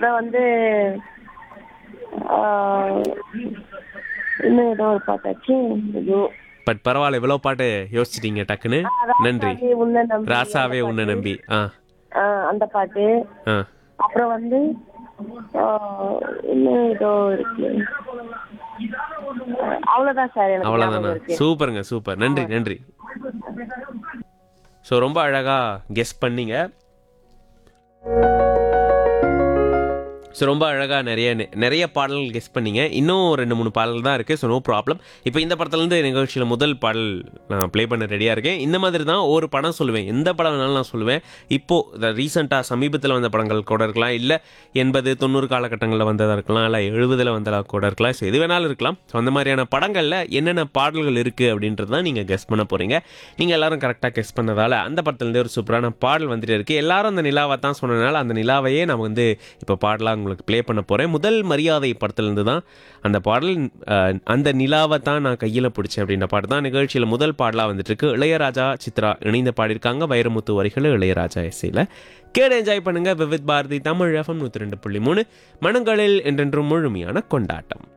அப்புறம் வந்து ஆஹ், இன்னும் ஏதோ ஒரு பாட்டாச்சு ஐயோ பட் பரவாயில்ல இவ்வளோ பாட்டு யோசிச்சிட்டீங்க டக்குன்னு நன்றி ராசாவே உன்னை நம்பி ராசாவே உன்னை நம்பி ஆ ஆஹ், அந்த பாட்டு ஆ அப்புறம் வந்து ஆஹ், இன்னும் ஏதோ இருக்கு ஆஹ், அவ்வளவுதான் சார் எனக்கு ஞாபகம் அவ்வளோதானா இருக்கு சூப்பருங்க சூப்பர் நன்றி நன்றி ஸோ ரொம்ப அழகா கெஸ் பண்ணீங்க ஸோ ரொம்ப அழகாக நிறைய நிறைய பாடல்கள் கெஸ் பண்ணீங்க இன்னும் ரெண்டு மூணு பாடல் தான் இருக்குது ஸோ நோ ப்ராப்ளம் இப்போ இந்த படத்துலேருந்து நிகழ்ச்சியில் முதல் பாடல் நான் ப்ளே பண்ண ரெடியாக இருக்கேன் இந்த மாதிரி தான் ஒரு படம் சொல்லுவேன் எந்த படம் வேணாலும் நான் சொல்லுவேன் இப்போது ரீசெண்டாக சமீபத்தில் வந்த படங்கள் கூட இருக்கலாம் இல்லை எண்பது தொண்ணூறு காலகட்டங்களில் வந்ததாக இருக்கலாம் இல்லை எழுபதில் வந்ததாக கூட இருக்கலாம் ஸோ எது வேணாலும் இருக்கலாம் ஸோ அந்த மாதிரியான படங்களில் என்னென்ன பாடல்கள் இருக்குது அப்படின்றது தான் நீங்கள் கெஸ் பண்ண போகிறீங்க நீங்கள் எல்லாரும் கரெக்டாக கெஸ் பண்ணதால் அந்த படத்துலேருந்து ஒரு சூப்பரான பாடல் வந்துட்டு இருக்குது எல்லாரும் அந்த நிலாவை தான் சொன்னனால அந்த நிலாவையே நான் வந்து இப்போ பாடலாக உங்களுக்கு ப்ளே பண்ண போகிறேன் முதல் மரியாதை படத்துலேருந்து தான் அந்த பாடல் அஹ், அந்த நிலாவை தான் நான் கையில் பிடிச்சேன் அப்படின்ற பாட்டு தான் நிகழ்ச்சியில் முதல் பாடலாக வந்துட்டு இருக்கு இளையராஜா சித்ரா இணைந்து பாடியிருக்காங்க வைரமுத்து வரிகள் இளையராஜா இசையில் கேடு என்ஜாய் பண்ணுங்க விவித் பாரதி தமிழ் எஃப்எம் நூற்றி ரெண்டு புள்ளி மூணு மனங்களில் என்றென்றும் முழுமையான கொண்டாட்டம்